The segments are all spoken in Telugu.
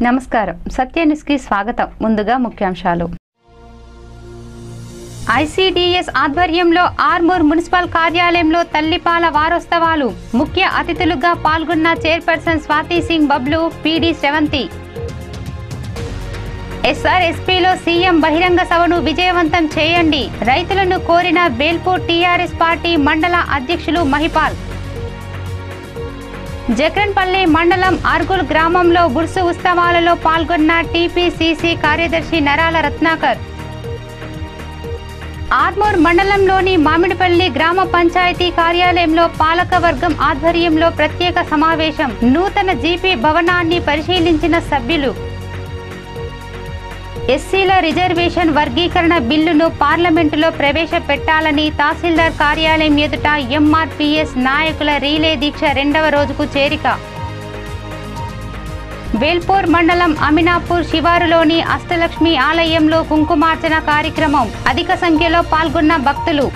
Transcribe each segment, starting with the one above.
నమస్కారం సత్య న్యూస్కి స్వాగతం ముందుగా ముఖ్యాంశాలు ఐసీడీఎస్ ఆధ్వర్యంలో ఆర్మూర్ మున్సిపల్ కార్యాలయంలో తల్లిపాల వారోత్సవాలు ముఖ్య అతిథులుగా పాల్గొన్న చైర్పర్సన్ స్వాతి సింగ్ బబ్లు పీడీ శ్రవంతి ఎస్ఆర్ఎస్పీలో సీఎం బహిరంగ సభను విజయవంతం చేయండి రైతులను కోరిన బేల్పూర్ టీఆర్ఎస్ పార్టీ మండల అధ్యక్షులు మహిపాల్ జక్రన్పల్లి మండలం అర్గుల్ గ్రామంలో బుర్సు ఉత్సవాలలో పాల్గొన్న టీపీసీసీ కార్యదర్శి నరాల రత్నాకర్ ఆర్మూర్ మండలంలోని మామిడిపల్లి గ్రామ పంచాయతీ కార్యాలయంలో పాలకవర్గం ఆధ్వర్యంలో ప్రత్యేక సమావేశం నూతన జీపీ భవనాన్ని పరిశీలించిన సభ్యులు ఎస్సీల రిజర్వేషన్ వర్గీకరణ బిల్లును పార్లమెంటులో ప్రవేశపెట్టాలని తహసీల్దార్ కార్యాలయం ఎదుట ఎంఆర్పీఎస్ నాయకుల రీలే దీక్ష రెండవ రోజుకు చేరిక వేల్పూర్ మండలం అమినాపూర్ శివారులోని అష్టలక్ష్మి ఆలయంలో కుంకుమార్చన కార్యక్రమం అధిక సంఖ్యలో పాల్గొన్న భక్తులు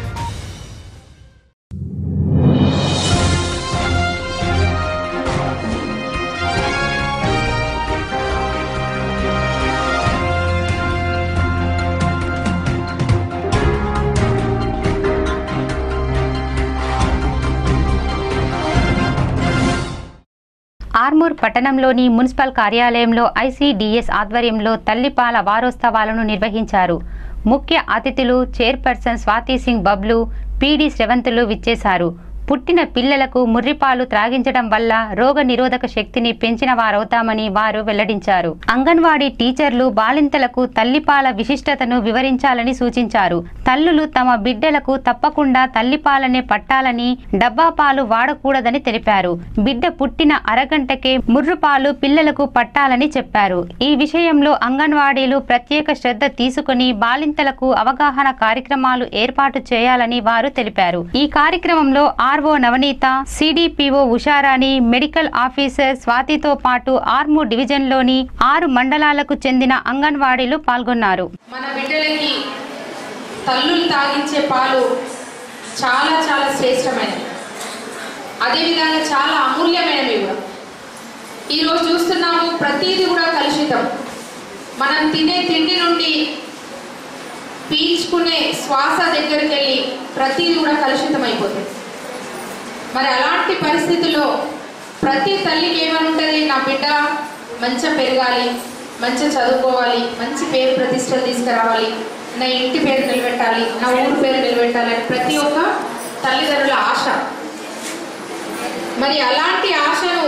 ఆర్మూర్ పట్టణంలోని మున్సిపల్ కార్యాలయంలో ఐసీడీఎస్ ఆధ్వర్యంలో తల్లిపాల వారోత్సవాలను నిర్వహించారు ముఖ్య అతిథులు చైర్పర్సన్ స్వాతి సింగ్ బబ్లు పీడీ శ్రవంతులు విచ్చేశారు పుట్టిన పిల్లలకు ముర్రిపాలు త్రాగించడం వల్ల రోగ నిరోధక శక్తిని పెంచిన వారవుతామని వారు వెల్లడించారు అంగన్వాడీ టీచర్లు బాలింతలకు తల్లిపాల విశిష్టతను వివరించాలని సూచించారు తల్లులు తమ బిడ్డలకు తప్పకుండా తల్లిపాలనే పట్టాలని డబ్బా పాలు వాడకూడదని తెలిపారు బిడ్డ పుట్టిన అరగంటకే ముర్రుపాలు పిల్లలకు పట్టాలని చెప్పారు ఈ విషయంలో అంగన్వాడీలు ప్రత్యేక శ్రద్ధ తీసుకుని బాలింతలకు అవగాహన కార్యక్రమాలు ఏర్పాటు చేయాలని వారు తెలిపారు ఈ కార్యక్రమంలో R O Navaneetha C D P O Usharani medical officer స్వాతితో పాటు ఆర్మూర్ డివిజన్లోని ఆరు మండలాలకు చెందిన అంగన్వాడీలు పాల్గొన్నారు మన బిడ్డలకి తల్లులు తాగించే పాలు చాలా చాలా శ్రేష్టమైనవి అదేవిధంగా చాలా అమూల్యమైనవి కూడా ఈరోజు చూస్తున్నాము ప్రతిదీ కూడా కలుషితం మనం తినే తిండి నుండి పీల్చుకునే శ్వాస దగ్గరికి వెళ్ళి ప్రతిదీ కూడా కలుషితం అయిపోతుంది మరి అలాంటి పరిస్థితుల్లో ప్రతి తల్లికి ఏమని ఉంటుంది నా బిడ్డ మంచిగా పెరగాలి మంచిగా చదువుకోవాలి మంచి పేరు ప్రతిష్టలు తీసుకురావాలి నా ఇంటి పేరు నిలబెట్టాలి నా ఊరు పేరు నిలబెట్టాలి అని ప్రతి ఒక్క తల్లిదండ్రుల ఆశ మరి అలాంటి ఆశను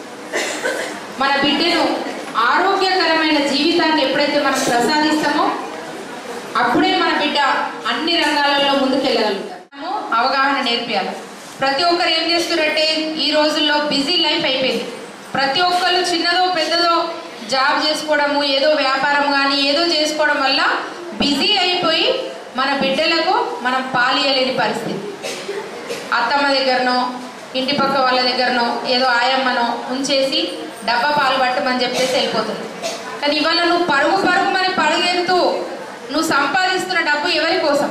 మన బిడ్డను ఆరోగ్యకరమైన జీవితాన్ని ఎప్పుడైతే మనం ప్రసాదిస్తామో అప్పుడే మన బిడ్డ అన్ని రంగాలలో ముందుకెళ్ళగలుగుతాం మనము అవగాహన నేర్పియాలి ప్రతి ఒక్కరు ఏం చేస్తున్నారంటే ఈ రోజుల్లో బిజీ లైఫ్ అయిపోయింది ప్రతి ఒక్కరు చిన్నదో పెద్దదో జాబ్ చేసుకోవడము ఏదో వ్యాపారం కానీ ఏదో చేసుకోవడం వల్ల బిజీ అయిపోయి మన బిడ్డలకు మనం పాలియలేని పరిస్థితి అత్తమ్మ దగ్గరనో ఇంటి పక్క వాళ్ళ దగ్గరనో ఏదో ఆయమ్మనో ఉంచేసి డబ్బా పాలు పట్టమని చెప్పేసి వెళ్ళిపోతుంది కానీ ఇవాళ నువ్వు పరుగు పరుగు మరి పరుగెత్తు నువ్వు సంపాదిస్తున్న డబ్బు ఎవరి కోసం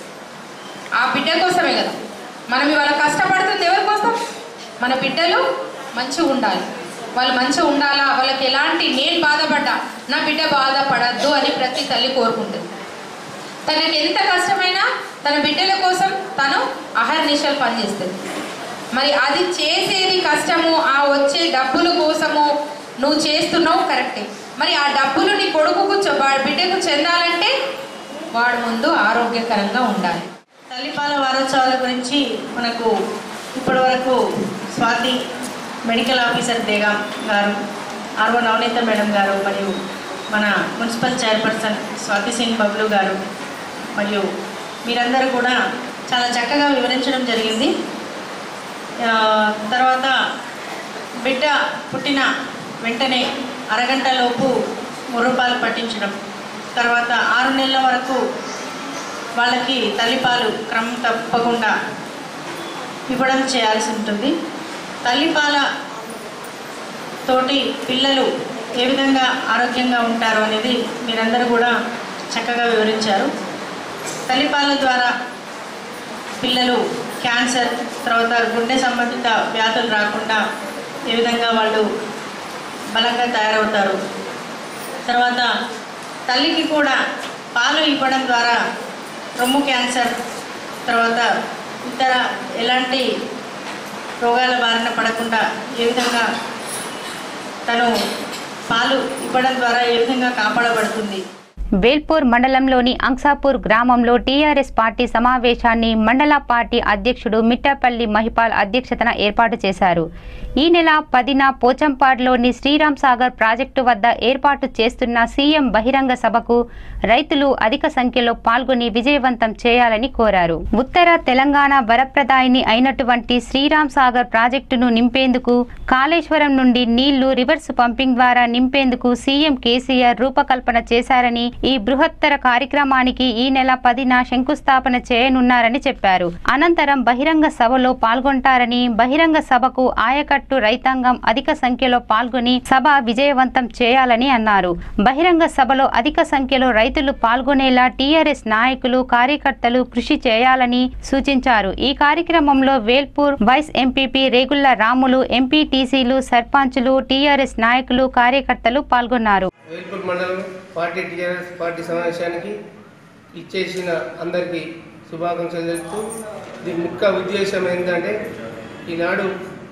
ఆ బిడ్డ కోసమే కదా మనం ఇవాళ కష్టపడుతుంది ఎవరి కోసం మన బిడ్డలు మంచిగా ఉండాలి వాళ్ళు మంచిగా ఉండాలా వాళ్ళకి ఎలాంటి నేను బాధపడ్డా నా బిడ్డ బాధపడద్దు అని ప్రతి తల్లి కోరుకుంటుంది తనకి ఎంత కష్టమైనా తన బిడ్డల కోసం తను అహర్నిశలు పనిచేస్తుంది మరి అది చేసేది కష్టము ఆ వచ్చే డబ్బుల కోసము నువ్వు చేస్తున్నావు కరెక్టే మరి ఆ డబ్బులు నీ కొడుకుకు చె- వాడి బిడ్డకు చెందాలంటే వాడు ముందు ఆరోగ్యకరంగా ఉండాలి తల్లిపాల వారోత్సవాల గురించి మనకు ఇప్పటి వరకు స్వాతి మెడికల్ ఆఫీసర్ బేగం గారు ఆర్వో నవనీత మేడం గారు మరియు మన మున్సిపల్ చైర్పర్సన్ స్వాతి సింగ్ బబ్లు గారు మరియు మీరందరూ కూడా చాలా చక్కగా వివరించడం జరిగింది ఆ, తర్వాత బిడ్డ పుట్టిన వెంటనే అరగంటలోపు ముర్రుపాలు పట్టించడం తర్వాత ఆరు నెలల వరకు వాళ్ళకి తల్లిపాలు క్రమం తప్పకుండా ఇవ్వడం చేయాల్సి ఉంటుంది తల్లిపాల తోటి పిల్లలు ఏ విధంగా ఆరోగ్యంగా ఉంటారు అనేది మీరందరూ కూడా చక్కగా వివరించారు తల్లిపాల ద్వారా పిల్లలు క్యాన్సర్ తర్వాత గుండె సంబంధిత వ్యాధులు రాకుండా ఏ విధంగా వాళ్ళు బలంగా తయారవుతారు తర్వాత తల్లికి కూడా పాలు ఇవ్వడం ద్వారా రొమ్ము క్యాన్సర్ తర్వాత ఇతర ఎలాంటి రోగాల బారిన పడకుండా ఏ విధంగా తను పాలు ఇవ్వడం ద్వారా ఏ విధంగా కాపాడబడుతుంది వేల్పూర్ మండలంలోని అంక్సాపూర్ గ్రామంలో టీఆర్ఎస్ పార్టీ సమావేశాన్ని మండల పార్టీ అధ్యక్షుడు మిట్టపల్లి మహిపాల్ అధ్యక్షతన ఏర్పాటు చేశారు ఈ నెల పదిన పోచంపాడులోని శ్రీరామ్ సాగర్ ప్రాజెక్టు వద్ద ఏర్పాటు చేస్తున్న సీఎం బహిరంగ సభకు రైతులు అధిక సంఖ్యలో పాల్గొని విజయవంతం చేయాలని కోరారు ఉత్తర తెలంగాణ వరప్రదాయిని అయినటువంటి శ్రీరామ్ సాగర్ ప్రాజెక్టును నింపేందుకు కాళేశ్వరం నుండి నీళ్లు రివర్స్ పంపింగ్ ద్వారా నింపేందుకు సీఎం కేసీఆర్ రూపకల్పన చేశారని ఈ బృహత్తర కార్యక్రమానికి ఈ నెల పదిన శంకుస్థాపన చేయనున్నారని చెప్పారు అనంతరం బహిరంగ సభలో పాల్గొంటారని బహిరంగ సభకు ఆయకట్టు రైతాంగం అధిక సంఖ్యలో పాల్గొని సభ విజయవంతం చేయాలని అన్నారు బహిరంగ సభలో అధిక సంఖ్యలో రైతులు పాల్గొనేలా టీఆర్ఎస్ నాయకులు కార్యకర్తలు కృషి చేయాలని సూచించారు ఈ కార్యక్రమంలో వేల్పూర్ వైస్ ఎంపీపీ రేగుళ్ల రాములు ఎంపీటీసీలు సర్పంచులు టీఆర్ఎస్ నాయకులు కార్యకర్తలు పాల్గొన్నారు వేల్పూర్ మండలం పార్టీ టీఆర్ఎస్ పార్టీ సమావేశానికి ఇచ్చేసిన అందరికీ శుభాకాంక్షలు తెలుపుతూ దీని ముఖ్య ఉద్దేశం ఏంటంటే ఈనాడు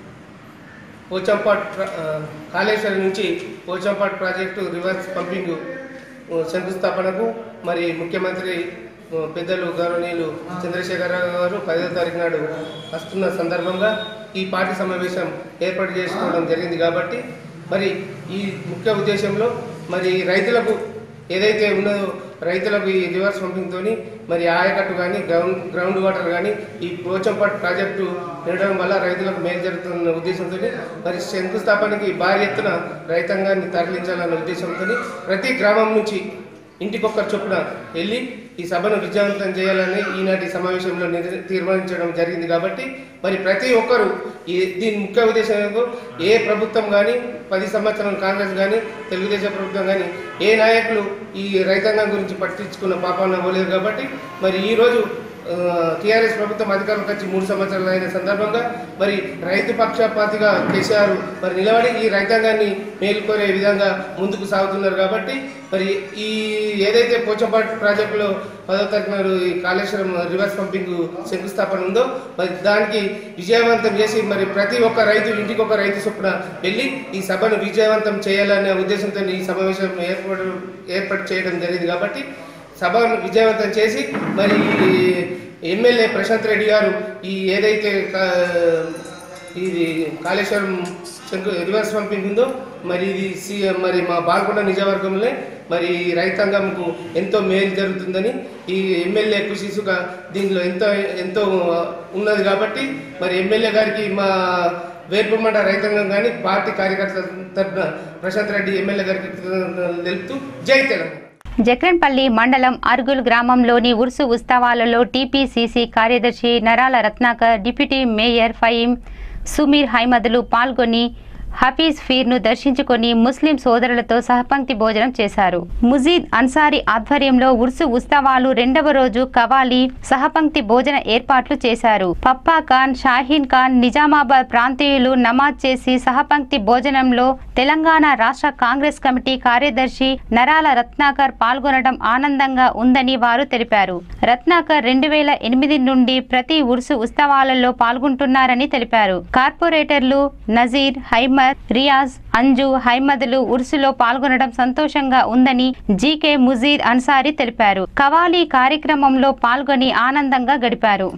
పోచంపాట్ ప్ర- ఆ, కాళేశ్వరం నుంచి పోచంపాట్ ప్రాజెక్టు రివర్స్ పంపింగ్ ఆ, శంకుస్థాపనకు మరి ముఖ్యమంత్రి ఆ, పెద్దలు గౌరవనీయులు చంద్రశేఖరరావు గారు పదో తారీఖు నాడు వస్తున్న సందర్భంగా ఈ పార్టీ సమావేశం ఏర్పాటు చేసుకోవడం జరిగింది కాబట్టి మరి ఈ ముఖ్య ఉద్దేశంలో మరి రైతులకు ఏదైతే ఉన్నదో రైతులకు ఈ రివర్స్ పంపింగ్తో మరి ఆయకట్టు కానీ గ్రౌండ్ గ్రౌండ్ వాటర్ కానీ ఈ పోచంపాట్ ప్రాజెక్టు నిండడం వల్ల రైతులకు మేలు జరుగుతున్న ఉద్దేశంతో మరి శంకుస్థాపనకి భారీ ఎత్తున రైతాంగాన్ని తరలించాలన్న ఉద్దేశంతో ప్రతి గ్రామం నుంచి ఇంటికొకరు చొప్పున వెళ్ళి ఈ సభను విజయవంతం చేయాలని ఈనాటి సమావేశంలో నిర్- తీర్మానించడం జరిగింది కాబట్టి మరి ప్రతి ఒక్కరూ ఈ దీని ముఖ్య ఉద్దేశం ఏ ప్రభుత్వం కానీ పది సంవత్సరం కాంగ్రెస్ కానీ తెలుగుదేశం ప్రభుత్వం కానీ ఏ నాయకులు ఈ రైతాంగం గురించి పట్టించుకున్న పాపాన పోలేదు కాబట్టి మరి ఈరోజు టీఆర్ఎస్ ప్రభుత్వం అధికారంలోకి వచ్చి మూడు సంవత్సరాలు అయిన సందర్భంగా మరి రైతు పక్షపాతిగా కేసీఆర్ మరి నిలబడి ఈ రైతాంగాన్ని మేలుకోరే విధంగా ముందుకు సాగుతున్నారు కాబట్టి మరి ఈ ఏదైతే పోచంపాటు ప్రాజెక్టులో పదో తారీఖు నాడు ఈ కాళేశ్వరం రివర్స్ పంపింగ్ శంకుస్థాపన ఉందో మరి దానికి విజయవంతం చేసి మరి ప్రతి ఒక్క రైతు ఇంటికి ఒక రైతు చొప్పున వెళ్ళి ఈ సభను విజయవంతం చేయాలనే ఉద్దేశంతో ఈ సమావేశం ఏర్పాటు ఏర్పాటు చేయడం జరిగింది కాబట్టి సభను విజయవంతం చేసి మరి ఎమ్మెల్యే ప్రశాంత్ రెడ్డి గారు ఈ ఏదైతే కా- ఇది కాళేశ్వరం శంకు రివర్స్ పంపింగ్ ఉందో మరి ఇది సి- మరి మా బాల్కొండ నిజవర్గంలో మరి రైతాంగంకు ఎంతో మేలు జరుగుతుందని ఈ ఎమ్మెల్యే కృషిసుగా దీనిలో ఎంతో ఎంతో ఉన్నది కాబట్టి మరి ఎమ్మెల్యే గారికి మా వేర్పుమండ రైతాంగం కానీ పార్టీ కార్యకర్తల తరఫున ప్రశాంత్ రెడ్డి ఎమ్మెల్యే గారికి కృతజ్ఞతలు తెలుపుతూ జై తెలంగాణ జక్రన్పల్లి మండలం అర్గుల్ గ్రామంలోని ఉర్సు ఉత్సవాలలో టీపీసీసీ కార్యదర్శి నరాల రత్నాకర్ డిప్యూటీ మేయర్ ఫయీం సుమీర్ హైమదులు పాల్గొని హఫీజ్ ఫీర్ను దర్శించుకొని ముస్లిం సోదరులతో సహపంక్తి భోజనం చేశారు ముజీద్ అన్సారీ ఆధ్వర్యంలో ఉర్సు ఉత్సవాలు రెండవ రోజు కవాలి సహపంక్తి భోజన ఏర్పాట్లు చేశారు పప్పా ఖాన్ షాహీన్ ఖాన్ నిజామాబాద్ ప్రాంతీయులు నమాజ్ చేసి సహపంక్తి భోజనంలో తెలంగాణ రాష్ట్ర కాంగ్రెస్ కమిటీ కార్యదర్శి నరాల రత్నాకర్ పాల్గొనడం ఆనందంగా ఉందని వారు తెలిపారు రత్నాకర్ రెండు వేల ఎనిమిది నుండి ప్రతి ఉర్సు ఉత్సవాలలో పాల్గొంటున్నారని తెలిపారు కార్పొరేటర్లు నజీర్ హైమద్ రియాజ్ అంజు హైమదులు ఉర్సులో పాల్గొనడం సంతోషంగా ఉందని జీకే ముజీద్ అన్సారీ తెలిపారు కవాలి కార్యక్రమంలో పాల్గొని ఆనందంగా గడిపారు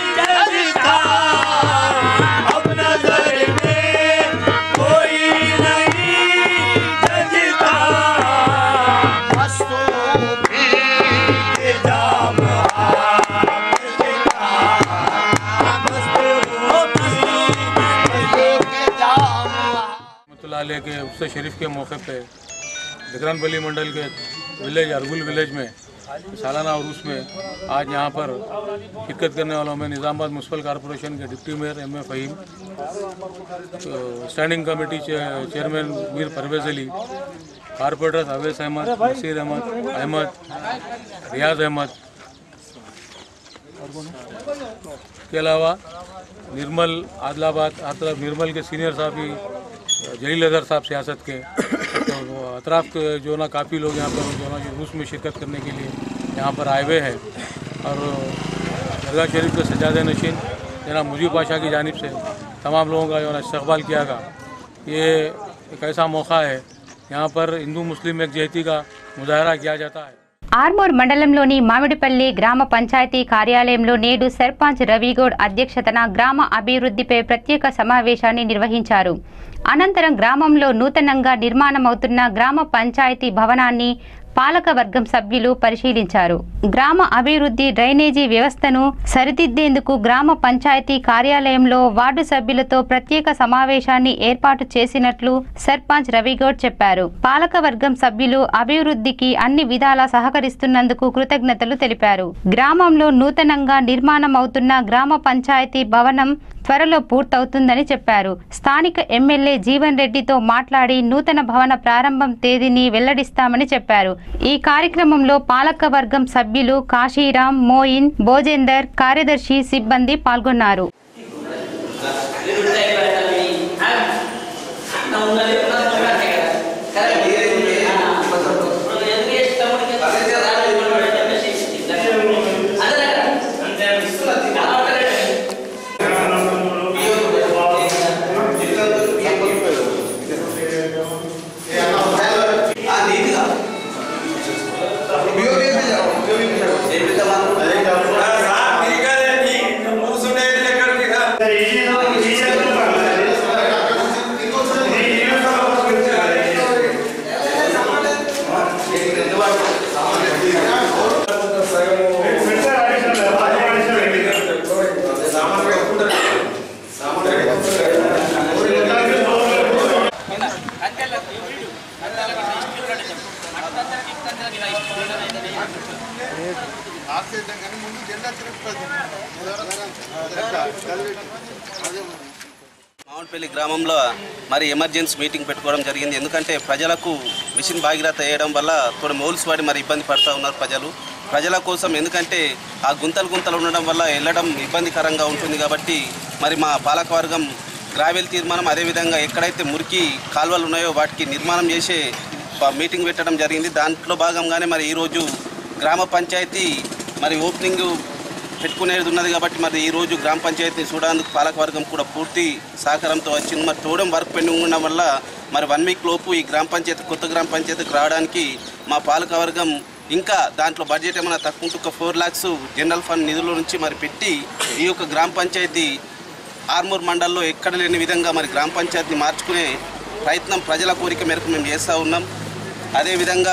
अपना दर में कोई नहीं जजता मस्तों पे जाम रहमतुल्लाह के उससे शरीफ के मौके पे विक्रानपल्ली मंडल के विलेज अरगुल विलेज में सालाना उर्स में आज यहाँ पर शिरकत करने वालों में निज़ामाबाद म्यूनसिपल कॉरपोरेशन के deputy mayor M A Faheem तो स्टैंडिंग कमेटी चे- चेयरमैन मीर परवेज़ अली कारपोरेटर्स अवैस अहमद नसीर अहमद अहमद रियाज अहमद के अलावा निर्मल आदिलाबाद आदिलाबाद निर्मल के सीनियर साहबी जलील अदर साहब सियासत के तो वो अतराफ के जो ना काफ़ी लोग यहाँ पर जो ना जो रूस में शिरकत करने के लिए यहाँ पर आए हुए हैं और दरगाह शरीफ के सजाद नशीन जना मुजीब पाशा की जानब से तमाम लोगों का जो ना इस्तकबाल किया गया ये एक ऐसा मौका है यहाँ पर हिंदू मुस्लिम एकजहती का मुजाहरा किया जाता है ఆర్మూర్ మండలంలోని మామిడిపల్లి గ్రామ పంచాయతీ కార్యాలయంలో నేడు సర్పంచ్ రవిగౌడ్ అధ్యక్షతన గ్రామ అభివృద్ధిపై ప్రత్యేక సమావేశాన్ని నిర్వహించారు అనంతరం గ్రామంలో నూతనంగా నిర్మాణమవుతున్న గ్రామ పంచాయతీ భవనాన్ని పాలక వర్గం సభ్యులు పరిశీలించారు గ్రామ అభివృద్ధి డ్రైనేజీ వ్యవస్థను సరిదిద్దేందుకు గ్రామ పంచాయతీ కార్యాలయంలో వార్డు సభ్యులతో ప్రత్యేక సమావేశాన్ని ఏర్పాటు చేసినట్లు సర్పంచ్ రవిగౌడ్ చెప్పారు పాలక వర్గం సభ్యులు అభివృద్ధికి అన్ని విధాలా సహకరిస్తున్నందుకు కృతజ్ఞతలు తెలిపారు గ్రామంలో నూతనంగా నిర్మాణం అవుతున్న గ్రామ పంచాయతీ భవనం త్వరలో పూర్తవుతుందని చెప్పారు స్థానిక ఎమ్మెల్యే జీవన్ రెడ్డితో మాట్లాడి నూతన భవన ప్రారంభం తేదీని వెల్లడిస్తామని చెప్పారు ఈ కార్యక్రమంలో పాలక వర్గం సభ్యులు కాశీరాం మోయిన్ భోజేందర్ కార్యదర్శి సిబ్బంది పాల్గొన్నారు మామిడిపల్లి గ్రామంలో మరి ఎమర్జెన్సీ మీటింగ్ పెట్టుకోవడం జరిగింది ఎందుకంటే ప్రజలకు మిషన్ భాగీరథ వేయడం వల్ల తోడు మౌల్స్ వాడి మరి ఇబ్బంది పడుతూ ఉన్నారు ప్రజలు ప్రజల కోసం ఎందుకంటే ఆ గుంతలు గుంతలు ఉండడం వల్ల వెళ్ళడం ఇబ్బందికరంగా ఉంటుంది కాబట్టి మరి మా పాలకవర్గం గ్రావెల్ తీర్మానం అదేవిధంగా ఎక్కడైతే మురికి కాలువలు ఉన్నాయో వాటికి నిర్మాణం చేసే ప- మీటింగ్ పెట్టడం జరిగింది దాంట్లో భాగంగానే మరి ఈరోజు గ్రామ పంచాయతీ మరి ఓపెనింగ్ పెట్టుకునేది ఉన్నది కాబట్టి మరి ఈ రోజు గ్రామ పంచాయతీని చూడడానికి పాలకవర్గం కూడా పూర్తి సహకారంతో వచ్చింది మరి తోడం వర్క్ పెండింగ్ ఉండడం వల్ల మరి వన్ వీక్ లోపు ఈ గ్రామ పంచాయతీ కొత్త గ్రామ పంచాయతీకి రావడానికి మా పాలకవర్గం ఇంకా దాంట్లో బడ్జెట్ ఏమైనా తక్కువ ఉంటే ఒక ఫోర్ ల్యాక్స్ జనరల్ ఫండ్ నిధుల నుంచి మరి పెట్టి ఈ యొక్క గ్రామ పంచాయతీ ఆర్మూర్ మండల్లో ఎక్కడ లేని విధంగా మరి గ్రామ పంచాయతీని మార్చుకునే ప్రయత్నం ప్రజల కోరిక మేరకు మేము చేస్తూ ఉన్నాం అదేవిధంగా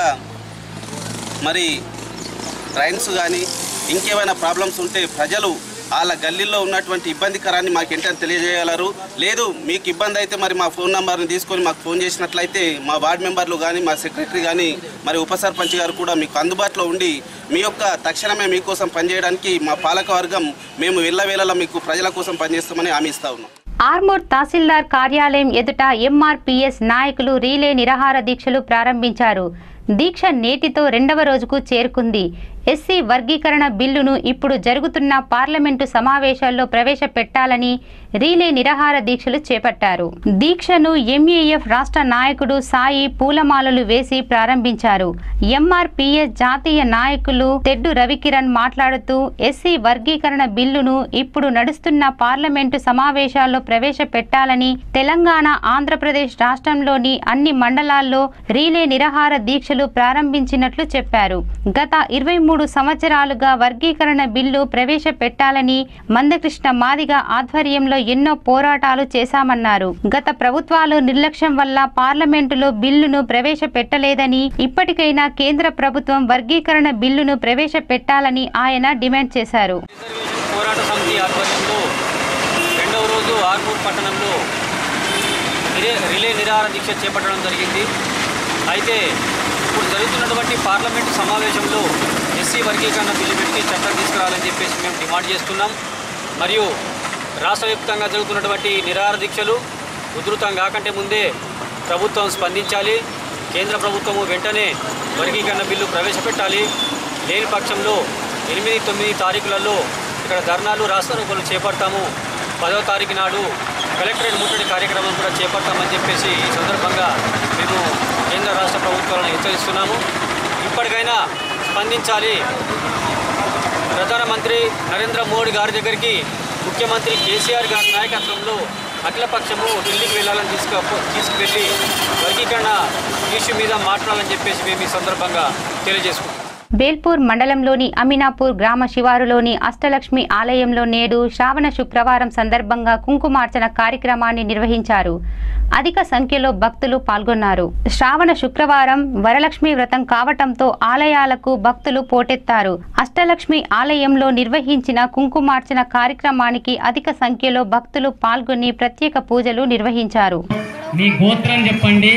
మరి ట్రైన్స్ కానీ ఇంకేమైనా ప్రాబ్లమ్స్ ఉంటే ప్రజలు వాళ్ళ గల్లీల్లో ఉన్నటువంటి ఇబ్బందికరాన్ని మాకు ఏంటని తెలియజేయగలరు లేదు మీకు ఇబ్బంది అయితే మరి మా ఫోన్ నెంబర్ని తీసుకొని మాకు ఫోన్ చేసినట్లయితే మా వార్డు మెంబర్లు కానీ మా సెక్రటరీ కానీ మరి ఉప సర్పంచ్ గారు కూడా మీకు అందుబాటులో ఉండి మీ యొక్క తక్షణమే మీకోసం పనిచేయడానికి మా పాలకవర్గం మేము వెళ్ళవేళలా మీకు ప్రజల కోసం పనిచేస్తామని హామీ ఇస్తా ఉన్నాం ఆర్మూర్ తహసీల్దార్ కార్యాలయం ఎదుట ఎంఆర్పీఎస్ నాయకులు రీలే నిరాహార దీక్షలు ప్రారంభించారు దీక్ష నేటితో రెండవ రోజుకు చేరుకుంది ఎస్సీ వర్గీకరణ బిల్లును ఇప్పుడు జరుగుతున్న పార్లమెంటు సమావేశాల్లో ప్రవేశపెట్టాలని రీలే నిరాహార దీక్షలు చేపట్టారు దీక్షను ఎంఏఎఫ్ రాష్ట్ర నాయకుడు సాయి పూలమాలలు వేసి ప్రారంభించారు ఎంఆర్పీఎస్ జాతీయ నాయకులు తెడ్డు రవికిరణ్ మాట్లాడుతూ ఎస్సీ వర్గీకరణ బిల్లును ఇప్పుడు నడుస్తున్న పార్లమెంటు సమావేశాల్లో ప్రవేశపెట్టాలని తెలంగాణ ఆంధ్రప్రదేశ్ రాష్ట్రంలోని అన్ని మండలాల్లో రీలే నిరాహార దీక్షలు ప్రారంభించినట్లు చెప్పారు గత ఇరవై మూడు సంవత్సరాలుగా వర్గీకరణ బిల్లు ప్రవేశపెట్టాలని మందకృష్ణ మాదిగ ఆధ్వర్యంలో ఎన్నో పోరాటాలు చేశామన్నారు గత ప్రభుత్వాలు నిర్లక్ష్యం వల్ల పార్లమెంటులో బిల్లును ప్రవేశపెట్టలేదని ఇప్పటికైనా కేంద్ర ప్రభుత్వం వర్గీకరణ బిల్లును ప్రవేశపెట్టాలని ఆయన డిమాండ్ చేశారు పోరాట సమితి ఆధ్వర్యంలో రెండవ రోజు ఆర్మూర్ పట్టణంలో రిలే రిలే నిరాహార దీక్ష చేపట్టడం జరిగింది అయితే ఇప్పుడు జరుగుతున్నటువంటి పార్లమెంటు సమావేశంలో ఎస్సీ వర్గీకరణ బిల్లు పెట్టి చట్టం తీసుకురావాలని చెప్పేసి మేము డిమాండ్ చేస్తున్నాం మరియు రాష్ట్ర వ్యాప్తంగా జరుగుతున్నటువంటి నిరాహార దీక్షలు ఉధృతం కాకంటే ముందే ప్రభుత్వం స్పందించాలి కేంద్ర ప్రభుత్వము వెంటనే వర్గీకరణ బిల్లు ప్రవేశపెట్టాలి లేని పక్షంలో ఎనిమిది తొమ్మిది తారీఖులలో ఇక్కడ ధర్నాలు రాస్తారోకోలు చేపడతాము పదవ తారీఖు నాడు కలెక్టరేట్ ముట్టడి కార్యక్రమం కూడా చేపడతామని చెప్పేసి ఈ సందర్భంగా మేము కేంద్ర రాష్ట్ర ప్రభుత్వాలను హెచ్చరిస్తున్నాము ఇప్పటికైనా స్పందించాలి ప్రధానమంత్రి నరేంద్ర మోడీ గారి దగ్గరికి ముఖ్యమంత్రి కేసీఆర్ గారి నాయకత్వంలో అఖిలపక్షము ఢిల్లీకి వెళ్ళాలని తీసుకు తీసుకువెళ్ళి వర్గీకరణ ఇష్యూ మీద మాట్లాడాలని చెప్పేసి మేము ఈ సందర్భంగా తెలియజేసుకుంటాం బేల్పూర్ మండలంలోని అమినాపూర్ గ్రామ శివారులోని అష్టలక్ష్మి ఆలయంలో నేడు శ్రావణ శుక్రవారం సందర్భంగా కుంకుమార్చన కార్యక్రమాన్ని నిర్వహించారు అధిక సంఖ్యలో భక్తులు పాల్గొన్నారు శ్రావణ శుక్రవారం వరలక్ష్మి వ్రతం కావటంతో ఆలయాలకు భక్తులు పోటెత్తారు అష్టలక్ష్మి ఆలయంలో నిర్వహించిన కుంకుమార్చన కార్యక్రమానికి అధిక సంఖ్యలో భక్తులు పాల్గొని ప్రత్యేక పూజలు నిర్వహించారు మీ గోత్రం చెప్పండి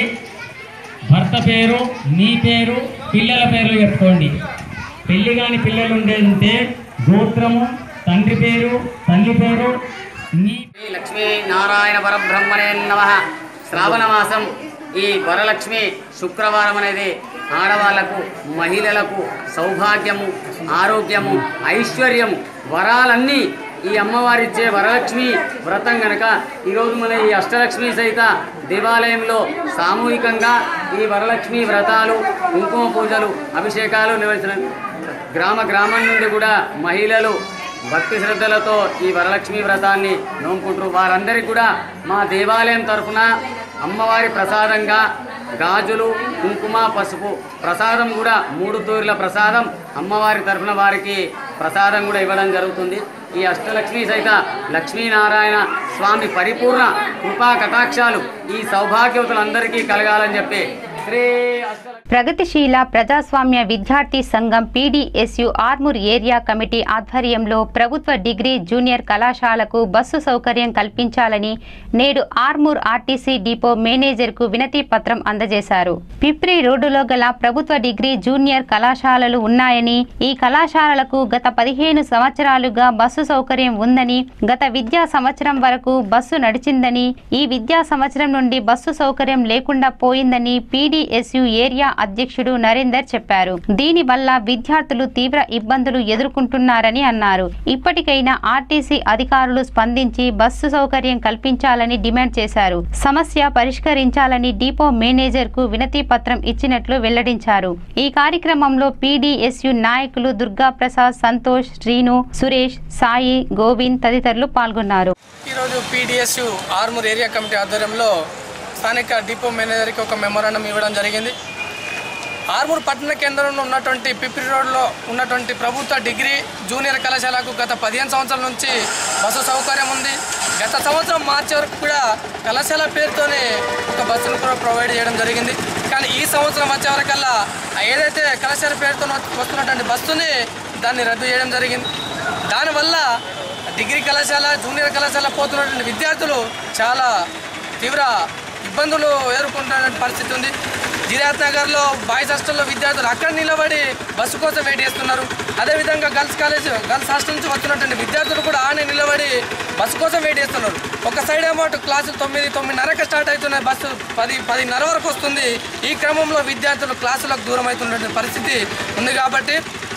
భర్త పేరు మీ పేరు పిల్లల పేర్లు చెప్పుకోండి పెళ్లి కాని పిల్లలు ఉండే గోత్రము తండ్రి పేరు తల్లి పేరు మీ శ్రీ లక్ష్మీ నారాయణ పరబ్రహ్మణే నమ శ్రావణ మాసం ఈ వరలక్ష్మి శుక్రవారం అనేది ఆడవాళ్లకు మహిళలకు సౌభాగ్యము ఆరోగ్యము ఐశ్వర్యము వరాలన్నీ ఈ అమ్మవారిచ్చే వరలక్ష్మి వ్రతం గనక ఈరోజు మన ఈ అష్టలక్ష్మి సహిత దేవాలయంలో సామూహికంగా ఈ వరలక్ష్మి వ్రతాలు కుంకుమ పూజలు అభిషేకాలు నిర్వహించిన గ్రామ గ్రామం నుండి కూడా మహిళలు భక్తి శ్రద్ధలతో ఈ వరలక్ష్మి వ్రతాన్ని నోముకుంటారు వారందరికీ కూడా మా దేవాలయం తరఫున అమ్మవారి ప్రసాదంగా గాజులు కుంకుమ పసుపు ప్రసాదం కూడా మూడు తూర్ల ప్రసాదం అమ్మవారి తరఫున వారికి ప్రసాదం కూడా ఇవ్వడం జరుగుతుంది ఈ అష్టలక్ష్మి సహిత లక్ష్మీనారాయణ స్వామి పరిపూర్ణ కృపా కటాక్షాలు ఈ సౌభాగ్యవతులందరికీ కలగాలని చెప్పి శ్రీ అష్ట ప్రగతిశీల ప్రజాస్వామ్య విద్యార్థి సంఘం పీడీఎస్యు ఆర్మూర్ ఏరియా కమిటీ ఆధ్వర్యంలో ప్రభుత్వ డిగ్రీ జూనియర్ కళాశాలకు బస్సు సౌకర్యం కల్పించాలని నేడు ఆర్మూర్ ఆర్టీసీ డిపో మేనేజర్కు వినతి పత్రం అందజేశారు పిప్రి రోడ్డులో గల ప్రభుత్వ డిగ్రీ జూనియర్ కళాశాలలు ఉన్నాయని ఈ కళాశాలలకు గత పదిహేను సంవత్సరాలుగా బస్సు సౌకర్యం ఉందని గత విద్యా సంవత్సరం వరకు బస్సు నడిచిందని ఈ విద్యా సంవత్సరం నుండి బస్సు సౌకర్యం లేకుండా పోయిందని పీడీఎస్యు ఏరియా అధ్యక్షుడు నరేందర్ చెప్పారు దీనివల్ల విద్యార్థులు తీవ్ర ఇబ్బందులు ఎదుర్కొంటున్నారని అన్నారు ఇప్పటికైనా ఆర్టీసీ అధికారులు స్పందించి బస్సు సౌకర్యం కల్పించాలని డిమాండ్ చేశారు సమస్య పరిష్కరించాలని డిపో మేనేజర్ కు వినతి పత్రం ఇచ్చినట్లు వెల్లడించారు ఈ కార్యక్రమంలో పీడీఎస్యు నాయకులు దుర్గా ప్రసాద్ సంతోష్ శ్రీను సురేష్ సాయి గోవింద్ తదితరులు పాల్గొన్నారు ఈరోజు పీడిఎస్యు ఆర్మూర్ ఏరియా కమిటీ ఆధ్వర్యంలో స్థానిక డిపో మేనేజర్కి ఒక మెమోరాండం ఇవ్వడం జరిగింది ఆర్మూర్ పట్టణ కేంద్రంలో ఉన్నటువంటి పిప్రి రోడ్లో ఉన్నటువంటి ప్రభుత్వ డిగ్రీ జూనియర్ కళాశాలకు గత పదిహేను సంవత్సరాల నుంచి బస్సు సౌకర్యం ఉంది గత సంవత్సరం మార్చి వరకు కూడా కళాశాల పేరుతోనే ఒక బస్సును కూడా ప్రొవైడ్ చేయడం జరిగింది కానీ ఈ సంవత్సరం వచ్చే వరకల్లా ఏదైతే కళాశాల పేరుతో వస్తున్నటువంటి బస్సుని దాన్ని రద్దు చేయడం జరిగింది దానివల్ల డిగ్రీ కళాశాల జూనియర్ కళాశాల పోతున్నటువంటి విద్యార్థులు చాలా తీవ్ర ఇబ్బందులు ఎదుర్కొంటున్న పరిస్థితి ఉంది జిరాత్ నగర్లో బాయ్స్ హాస్టల్లో విద్యార్థులు అక్కడ నిలబడి బస్సు కోసం వెయిట్ చేస్తున్నారు అదేవిధంగా గర్ల్స్ కాలేజ్ గర్ల్స్ హాస్టల్ నుంచి వస్తున్నటువంటి విద్యార్థులు కూడా ఆనే నిలబడి బస్సు కోసం వెయిట్ చేస్తున్నారు ఒక సైడ్ ఏమో అటు క్లాసులు తొమ్మిది తొమ్మిదిన్నరకు స్టార్ట్ అవుతున్నాయి బస్సు పది పదిన్నర వరకు వస్తుంది ఈ క్రమంలో విద్యార్థులు క్లాసులకు దూరం అవుతున్నటువంటి పరిస్థితి ఉంది కాబట్టి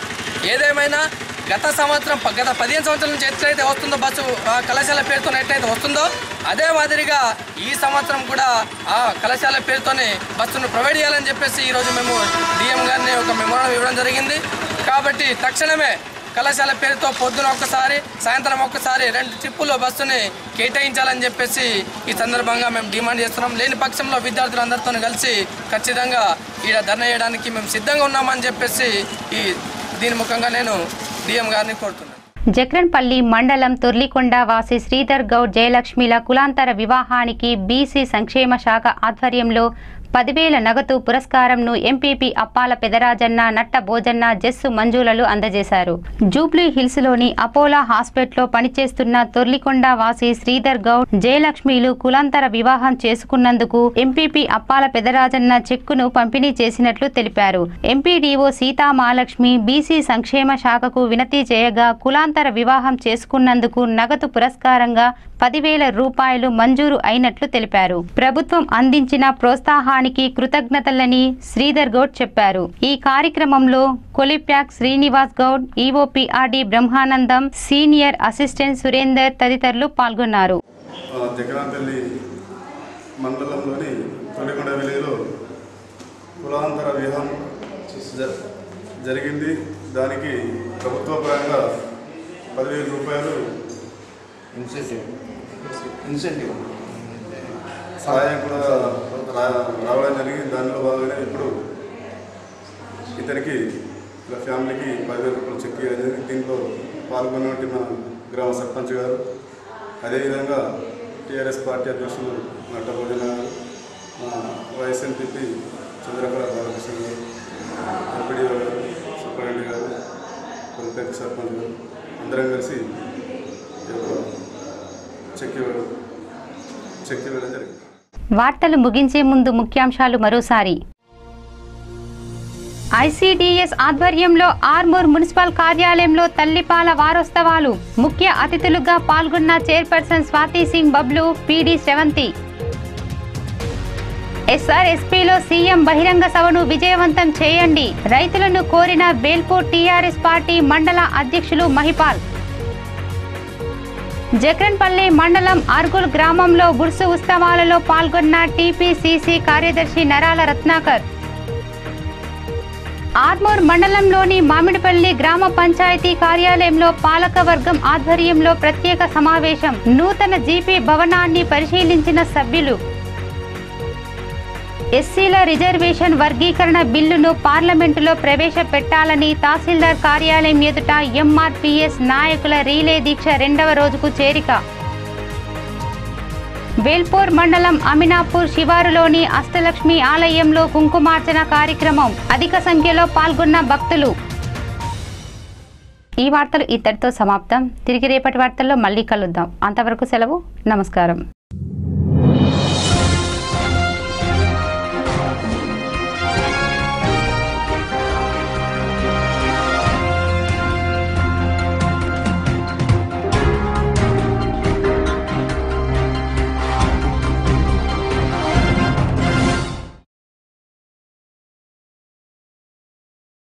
ఏదేమైనా గత సంవత్సరం ప- గత పదిహేను సంవత్సరాల నుంచి ఎట్లయితే వస్తుందో బస్సు ఆ కళాశాల పేరుతో ఎట్లయితే వస్తుందో అదే మాదిరిగా ఈ సంవత్సరం కూడా ఆ కళాశాల పేరుతోనే బస్సును ప్రొవైడ్ చేయాలని చెప్పేసి ఈరోజు మేము డిఎం గారిని ఒక మెమోరం ఇవ్వడం జరిగింది కాబట్టి తక్షణమే కళాశాల పేరుతో పొద్దున ఒక్కసారి సాయంత్రం ఒక్కసారి రెండు ట్రిప్పుల్లో బస్సుని కేటాయించాలని చెప్పేసి ఈ సందర్భంగా మేము డిమాండ్ చేస్తున్నాం లేని పక్షంలో విద్యార్థులందరితో కలిసి ఖచ్చితంగా ఈడ ధర్నా చేయడానికి మేము సిద్ధంగా ఉన్నామని చెప్పేసి ఈ దీని ముఖంగా నేను డిఎం గారిని కోరుతున్నాను జక్రన్పల్లి మండలం తుర్లికొండ వాసి శ్రీధర్ గౌడ్ జయలక్ష్మిల కులాంతర వివాహానికి బీసీ సంక్షేమ శాఖ ఆధ్వర్యంలో పదివేల నగదు పురస్కారంను ఎంపీపీ అప్పాల పెదరాజన్న నట్ట భోజన్న జస్సు మంజులలు అందజేశారు జూబ్లీ హిల్స్ లోని అపోలో హాస్పిటల్లో పనిచేస్తున్న తొర్లికొండ వాసి శ్రీధర్ గౌడ్ జయలక్ష్మిలు కులాంతర వివాహం చేసుకున్నందుకు ఎంపీపీ అప్పాల పెదరాజన్న చెక్కును పంపిణీ చేసినట్లు తెలిపారు ఎంపీడీఓ సీతామహాలక్ష్మి బీసీ సంక్షేమ శాఖకు వినతి చేయగా కులాంతర వివాహం చేసుకున్నందుకు నగదు పురస్కారంగా పదివేల రూపాయలు మంజూరు అయినట్లు తెలిపారు ప్రభుత్వం అందించిన ప్రోత్సాహాన్ని ప్రభుత్వానికి కృతజ్ఞతలని శ్రీధర్ గౌడ్ చెప్పారు ఈ కార్యక్రమంలో Kolipyak Srinivas Goud EOPRD Brahmanandam senior assistant Surender తదితరులు పాల్గొన్నారు జగనాపల్లి మండలంలోని తొలికొండ విలేజ్లో కులాంతర వివాహం జ- జరిగింది దానికి ప్రభుత్వ పరంగా పదివేల రూపాయలు ఇన్సెంటివ్ ఇన్సెంటివ్ సహాయం కూడా రా- రావడం జరిగింది దానిలో భాగంగా ఇప్పుడు ఇతనికి ఇలా ఫ్యామిలీకి పదివేల రూపాయలు చెక్ ఇవ్వడం జరిగింది దీంట్లో పాల్గొన్నటువంటి మన గ్రామ సర్పంచ్ గారు అదేవిధంగా టీఆర్ఎస్ పార్టీ అధ్యక్షులు నట్టభోజన గారు వైఎస్ఎన్పీపీ చంద్రకళ బాలకృష్ణ గారు ఎంపీడీ గారు సూపరింటెండెంట్ గారు కొలిపేట సర్పంచ్ గారు అందరం కలిసి ఈ యొక్క చెక్ ఇవ్వడం చెక్ ఇవ్వడం జరిగింది వార్తలు ముగించే ముందు ముఖ్యాంశాలు మరోసారి ఐసీడీఎస్ ఆధ్వర్యంలో ఆర్మూర్ మున్సిపల్ కార్యాలయంలో తల్లిపాల వారోత్సవాలు ముఖ్య అతిథులుగా పాల్గొన్న చైర్పర్సన్ స్వాతి సింగ్ బబ్లు పీడీ శ్రవంతి ఎస్ఆర్ఎస్పీలో సీఎం బహిరంగ సభను విజయవంతం చేయండి రైతులను కోరిన బేల్పూర్ టీఆర్ఎస్ పార్టీ మండల అధ్యక్షులు మహిపాల్ జక్రన్పల్లి మండలం అర్గుల్ గ్రామంలో బుర్సు ఉత్సవాలలో పాల్గొన్న టీపీసీసీ కార్యదర్శి నరాల రత్నాకర్ ఆర్మూర్ మండలంలోని మామిడిపల్లి గ్రామ పంచాయతీ కార్యాలయంలో పాలకవర్గం ఆధ్వర్యంలో ప్రత్యేక సమావేశం నూతన జీపీ భవనాన్ని పరిశీలించిన సభ్యులు ఎస్సీల రిజర్వేషన్ వర్గీకరణ బిల్లును పార్లమెంటులో ప్రవేశపెట్టాలని తహసీల్దార్ కార్యాలయం ఎదుట ఎంఆర్పీఎస్ నాయకుల రీలే దీక్ష రెండవ రోజుకు చేరిక వేల్పూర్ మండలం అమినాపూర్ శివారులోని అష్టలక్ష్మి ఆలయంలో కుంకుమార్చన కార్యక్రమం అధిక సంఖ్యలో పాల్గొన్న భక్తులు ఈ వార్తలు ఇద్దరితో సమాప్తం తిరిగి రేపటి వార్తల్లో మళ్ళీ కలుద్దాం అంతవరకు సెలవు నమస్కారం